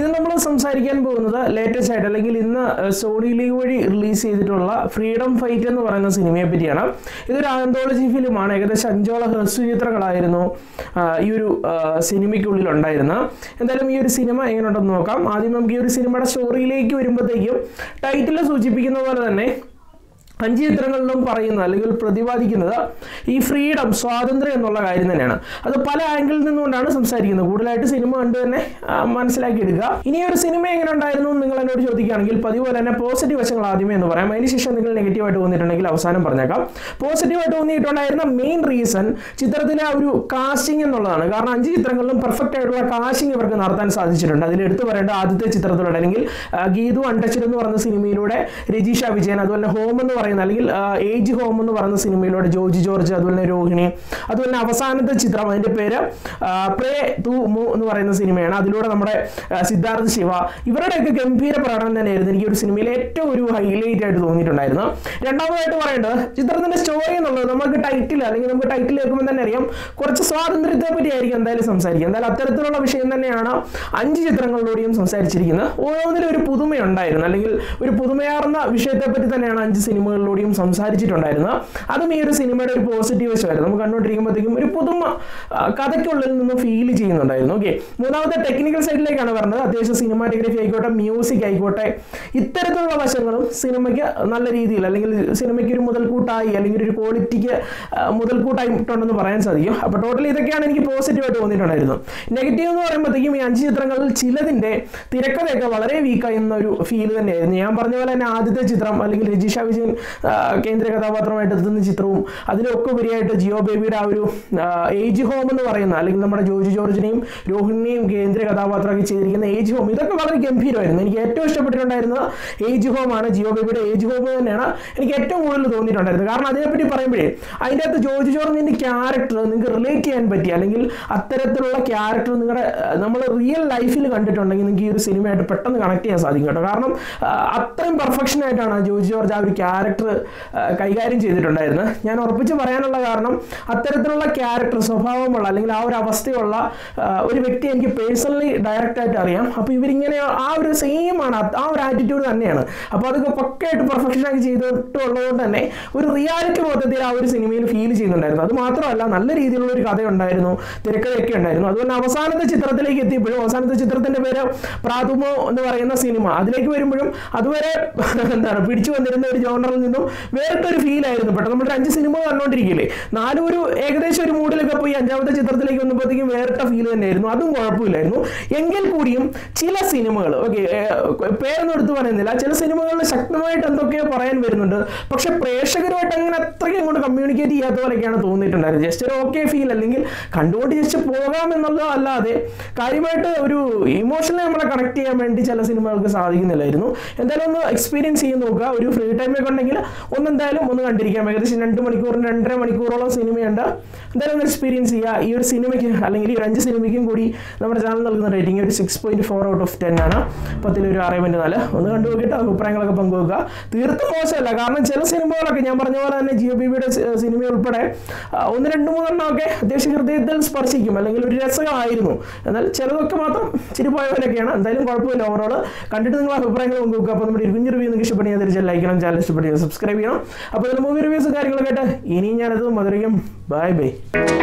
ഇത് നമ്മൾ സംസാരിക്കാൻ പോകുന്നത് ലേറ്റസ്റ്റ് ആയിട്ട് അല്ലെങ്കിൽ ഇന്ന് സോണി ലീഗ് വഴി റിലീസ് ചെയ്തിട്ടുള്ള ഫ്രീഡം ഫൈറ്റ് എന്ന് പറയുന്ന സിനിമയെ പറ്റിയാണ് ഇതൊരു ആന്തോളജി ഫിലിമാണ് ഏകദേശം അഞ്ചോളം ഹ്രസ്വചിത്രങ്ങളായിരുന്നു ആ, ഈ ഒരു ആ, സിനിമയ്ക്കുള്ളിൽ ഉണ്ടായിരുന്നത് എന്തായാലും ഈ ഒരു സിനിമ എങ്ങനെയുണ്ടെന്ന് നോക്കാം ആദ്യം നമുക്ക് ഈ ഒരു സിനിമയുടെ സ്റ്റോറിയിലേക്ക് വരുമ്പോഴത്തേക്കും ടൈറ്റിൽ സൂചിപ്പിക്കുന്ന പോലെ തന്നെ അഞ്ച് ചിത്രങ്ങളിലും പറയുന്നത് അല്ലെങ്കിൽ പ്രതിപാദിക്കുന്നത് ഈ ഫ്രീഡം സ്വാതന്ത്ര്യം എന്നുള്ള കാര്യം തന്നെയാണ് അത് പല ആംഗിളിൽ നിന്നുകൊണ്ടാണ് സംസാരിക്കുന്നത് കൂടുതലായിട്ട് സിനിമ കണ്ട് തന്നെ ആ, മനസ്സിലാക്കി എടുക്കുക ഇനി ഈ ഒരു സിനിമ എങ്ങനെ ഉണ്ടായിരുന്നു എന്ന് നിങ്ങൾ എന്നോട് ചോദിക്കുകയാണെങ്കിൽ പതിവ് പോലെ തന്നെ പോസിറ്റീവ് വശങ്ങൾ ആദ്യമേ എന്ന് പറയാം അതിനുശേഷം നിങ്ങൾ നെഗറ്റീവായിട്ട് തോന്നിയിട്ടുണ്ടെങ്കിൽ അവസാനം പറഞ്ഞേക്കാം പോസിറ്റീവായിട്ട് തോന്നിയിട്ടുണ്ടായിരുന്ന മെയിൻ റീസൺ ചിത്രത്തിലെ ആ ഒരു കാസ്റ്റിംഗ് എന്നുള്ളതാണ് കാരണം അഞ്ച് ചിത്രങ്ങളിലും പെർഫെക്റ്റ് ആയിട്ടുള്ള കാസ്റ്റിംഗ് ഇവർക്ക് നടത്താൻ സാധിച്ചിട്ടുണ്ട് അതിൽ എടുത്തു പറയേണ്ട ആദ്യത്തെ ചിത്രത്തിലൂടെ അല്ലെങ്കിൽ ആ, ഗീതു അൺടച്ചഡ് എന്ന് പറയുന്ന സിനിമയിലൂടെ രജീഷ വിജയൻ അതുപോലെ ഹോം എന്ന് പറയുന്ന അല്ലെങ്കിൽ ആ, ഏജ് ഹോം എന്ന് പറയുന്ന സിനിമയിലൂടെ ജോർജ് ജോർജ് അതുപോലെ തന്നെ രോഹിണി അതുപോലെ തന്നെ അവസാനത്തെ ചിത്രം അതിന്റെ പേര് ആ, പ്രേ തു മു എന്ന് പറയുന്ന സിനിമയാണ് അതിലൂടെ നമ്മുടെ ആ, സിദ്ധാർത്ഥ് ശിവ ഇവരുടെയൊക്കെ ഗംഭീര പ്രകടനം തന്നെയായിരുന്നു എനിക്ക് ഒരു സിനിമയിൽ ഏറ്റവും ഒരു ഹൈലൈറ്റ് ആയിട്ട് തോന്നിയിട്ടുണ്ടായിരുന്നു രണ്ടാമതായിട്ട് പറയേണ്ടത് ചിത്രത്തിന്റെ സ്റ്റോറി എന്നുള്ളത് നമുക്ക് ടൈറ്റിൽ അല്ലെങ്കിൽ നമുക്ക് ടൈറ്റിൽ കേൾക്കുമ്പോൾ തന്നെ അറിയാം കുറച്ച് സ്വാതന്ത്ര്യത്തെ പറ്റി ആയിരിക്കും എന്തായാലും സംസാരിക്കുക എന്തായാലും അത്തരത്തിലുള്ള വിഷയം തന്നെയാണ് അഞ്ച് ചിത്രങ്ങളിലൂടെയും സംസാരിച്ചിരിക്കുന്നത് ഓരോന്നിലും ഒരു പുതുമയുണ്ടായിരുന്നു അല്ലെങ്കിൽ ഒരു പുതുമയാർന്ന വിഷയത്തെ പറ്റി തന്നെയാണ് അഞ്ച് സിനിമകളിലൂടെയും സംസാരിച്ചിട്ടുണ്ടായിരുന്നത് അതും ഈ ഒരു സിനിമയുടെ ഒരു പോസിറ്റീവ് വശമായിരുന്നു നമുക്ക് കണ്ടുകൊണ്ടിരിക്കുമ്പോഴത്തേക്കും ഒരു പുതുമ ആ, കഥയ്ക്കുള്ളിൽ നിന്ന് ഫീൽ ചെയ്യുന്നുണ്ടായിരുന്നു ഓക്കെ മൂന്നാമത്തെ ടെക്നിക്കൽ സൈഡിലേക്കാണ് പറഞ്ഞത് അത്യാവശ്യം സിനിമാറ്റോഗ്രഫി ആയിക്കോട്ടെ മ്യൂസിക് ആയിക്കോട്ടെ ഇത്തരത്തിലുള്ള വശങ്ങളും സിനിമയ്ക്ക് നല്ല രീതിയിൽ അല്ലെങ്കിൽ സിനിമയ്ക്ക് ഒരു മുതൽക്കൂട്ടായി അല്ലെങ്കിൽ ഒരു ക്വാളിറ്റിക്ക് മുതൽക്കൂട്ടായിട്ടുണ്ടെന്ന് പറയാൻ സാധിക്കും അപ്പോൾ ടോട്ടൽ ഇതൊക്കെയാണ് എനിക്ക് പോസിറ്റീവായിട്ട് തോന്നിയിട്ടുണ്ടായിരുന്നു നെഗറ്റീവ് എന്ന് പറയുമ്പോഴത്തേക്കും ഈ അഞ്ച് ചിത്രങ്ങളിൽ ചിലതിൻ്റെ തിരക്കഥയൊക്കെ വളരെ വീക്കായി എന്നൊരു ഫീൽ തന്നെയായിരുന്നു ഞാൻ പറഞ്ഞ പോലെ തന്നെ ആദ്യത്തെ ചിത്രം അല്ലെങ്കിൽ രജിഷ വിജയൻ ആ, കേന്ദ്ര കഥാപാത്രമായിട്ട് എത്തുന്ന ചിത്രവും അതിലൊക്കെ ഉപരിയായിട്ട് ജിയോ ബേബിയുടെ ആ ഒരു ആ, ഏജ് ഹോം എന്ന് പറയുന്ന അല്ലെങ്കിൽ നമ്മുടെ ജോർജ് ജോർജിനെയും രോഹിണിനെയും കേന്ദ്ര കഥാപാത്രമാക്കി ചെയ്തിരിക്കുന്ന ഏജ് ഹോം ഇതൊക്കെ വളരെ ഗംഭീരമായിരുന്നു എനിക്ക് ഏറ്റവും ഇഷ്ടപ്പെട്ടിട്ടുണ്ടായിരുന്നത് ഏജ് ഹോം ആണ് ജിയോ ബേബിയുടെ ഏജ് ഹോം തന്നെയാണ് എനിക്ക് ഏറ്റവും കൂടുതൽ തോന്നിയിട്ടുണ്ടായിരുന്നത് കാരണം അതിനെപ്പറ്റി പറയുമ്പോഴേ അതിൻ്റെ അകത്ത് ജോർജ് ജോർജിൻ്റെ ക്യാരക്ടർ നിങ്ങൾക്ക് റിലേറ്റ് ചെയ്യാൻ പറ്റി അല്ലെങ്കിൽ അത്തരത്തിലുള്ള ക്യാരക്ടർ നിങ്ങളുടെ നമ്മൾ റിയൽ ലൈഫിൽ കണ്ടിട്ടുണ്ടെങ്കിൽ നിങ്ങൾക്ക് ഈ ഒരു സിനിമയായിട്ട് പെട്ടെന്ന് കണക്ട് ചെയ്യാൻ സാധിക്കും കേട്ടോ കാരണം ആ, അത്രയും പെർഫെക്ഷൻ ആയിട്ടാണ് ജോർജ് ജോർജ് ആ ഒരു ക്യാരക്ടർ കൈകാര്യം ചെയ്തിട്ടുണ്ടായിരുന്നത് ഞാൻ ഉറപ്പിച്ച് പറയാനുള്ള കാരണം അത്തരത്തിലുള്ള ക്യാരക്ടർ സ്വഭാവമുള്ള അല്ലെങ്കിൽ ആ ഒരു അവസ്ഥയുള്ള ആ, ഒരു വ്യക്തി എനിക്ക് പേഴ്സണലി ഡയറക്റ്റ് ആയിട്ട് അറിയാം അപ്പോൾ ഇവരിങ്ങനെ ആ ഒരു സെയിം ആണ് അത് ആ ഒരു ആറ്റിറ്റ്യൂഡ് തന്നെയാണ് അപ്പോൾ അതൊക്കെ പക്കയായിട്ട് പെർഫെക്ഷൻ ആക്കി ചെയ്തിട്ടുള്ളതുകൊണ്ട് തന്നെ ഒരു റിയാലിറ്റി മൊത്തത്തിൽ ആ ഒരു സിനിമയിൽ ഫീൽ ചെയ്യുന്നുണ്ടായിരുന്നു അത് മാത്രമല്ല നല്ല രീതിയിലുള്ള ഒരു കഥ ഉണ്ടായിരുന്നു തിരക്കഥയൊക്കെ ഉണ്ടായിരുന്നു അതുപോലെ അവസാനത്തെ ചിത്രത്തിലേക്ക് എത്തിയപ്പോഴും അവസാനത്തെ ചിത്രത്തിന്റെ പേര് പ്രാതുമോ എന്ന് പറയുന്ന സിനിമ അതിലേക്ക് വരുമ്പോഴും അതുവരെ എന്താണ് പിടിച്ചു വന്നിരുന്ന ഒരു ജോണറിൽ നിന്നും വേറിട്ടൊരു ഫീൽ ആയിരുന്നു പെട്ടെന്ന് നമ്മളൊരു അഞ്ച് സിനിമ കണ്ടുകൊണ്ടിരിക്കില്ലേ നാലും ഒരു ഏകദേശം ഒരു മൂഡിലൊക്കെ പോയി അഞ്ചാമത്തെ ചിത്രത്തിലേക്ക് വന്നപ്പോഴത്തേക്കും വേറിട്ട ഫീൽ തന്നെയായിരുന്നു അതും കുഴപ്പമില്ലായിരുന്നു എങ്കിൽ കൂടിയും ചില സിനിമകൾ ഓക്കെ പേരൊന്നും എടുത്തു പറയുന്നില്ല ചില സിനിമകളിൽ ശക്തമായിട്ട് എന്തൊക്കെയോ പറയാൻ വരുന്നുണ്ട് പക്ഷെ പ്രേക്ഷകരുമായിട്ട് അങ്ങനെ അത്രയ്ക്ക് അങ്ങോട്ട് കമ്മ്യൂണിക്കേറ്റ് ചെയ്യാത്ത പോലെയൊക്കെയാണ് തോന്നിയിട്ടുണ്ടായിരുന്നത് ജസ്റ്റ് ഒരു ഓക്കെ ഫീൽ അല്ലെങ്കിൽ കണ്ടുകൊണ്ട് ജസ്റ്റ് പോകാം എന്നുള്ളത് അല്ലാതെ കാര്യമായിട്ട് ഒരു ഇമോഷണലി നമ്മളെ കണക്ട് ചെയ്യാൻ വേണ്ടി ചില സിനിമകൾക്ക് സാധിക്കുന്നില്ലായിരുന്നു എന്തായാലും ഒന്ന് എക്സ്പീരിയൻസ് ചെയ്ത് നോക്കുക ഒരു ഫ്രീ ടൈമൊക്കെ ഉണ്ടെങ്കിൽ ഒന്ന് എന്തായാലും ഒന്ന് കണ്ടിരിക്കാം ഏകദേശം രണ്ട് മണിക്കൂറിന് രണ്ടര മണിക്കൂറോളം സിനിമയുണ്ട് എന്തായാലും ഒന്ന് എക്സ്പീരിയൻസ് ചെയ്യുക ഈ ഒരു സിനിമയ്ക്ക് അല്ലെങ്കിൽ ഈ ഒരു അഞ്ച് സിനിമയ്ക്കും കൂടി നമ്മുടെ ചാനൽ നൽകുന്ന റേറ്റിംഗ് ഒരു six point four out of ten ആണ് പത്തിലൊരു ആറ് പോയിന്റ് നാല് ഒന്ന് കണ്ടു നോക്കിയിട്ട് അഭിപ്രായങ്ങളൊക്കെ പങ്കുവെക്കുക തീർത്തും മോശമല്ല കാരണം ചില സിനിമകളൊക്കെ ഞാൻ പറഞ്ഞ പോലെ തന്നെ ജിയോ ബിബിയുടെ സിനിമ ഉൾപ്പെടെ ആ, ഒന്ന് രണ്ട് മൂന്നെണ്ണം ഒക്കെ അത്യാവശ്യം ഹൃദയത്തിൽ സ്പർശിക്കും അല്ലെങ്കിൽ ഒരു രസമായിരുന്നു എന്നാൽ ചിലതൊക്കെ മാത്രം ഇച്ചിരി പോയ പോലെയൊക്കെയാണ് എന്തായാലും കുഴപ്പമില്ല ഓവറോൾ കണ്ടിട്ട് നിങ്ങൾ അഭിപ്രായങ്ങൾ പങ്കുവെക്കുക അപ്പോൾ നമ്മുടെ ഇരുപഞ്ച് റിവ്യൂ നിങ്ങൾക്ക് ഇഷ്ടപ്പെടുന്ന തിരിച്ച് ലൈക്ക് ചെയ്യണം ചാനൽ ഇഷ്ടപ്പെടുക സബ്സ്ക്രൈബ് ചെയ്യണം അപ്പോൾ ഇതിൽ മൂവി റിവ്യൂസ് കാര്യങ്ങളൊക്കെ ആയിട്ട് ഇനി ഞാനത് മധുരയും ബൈ ബൈ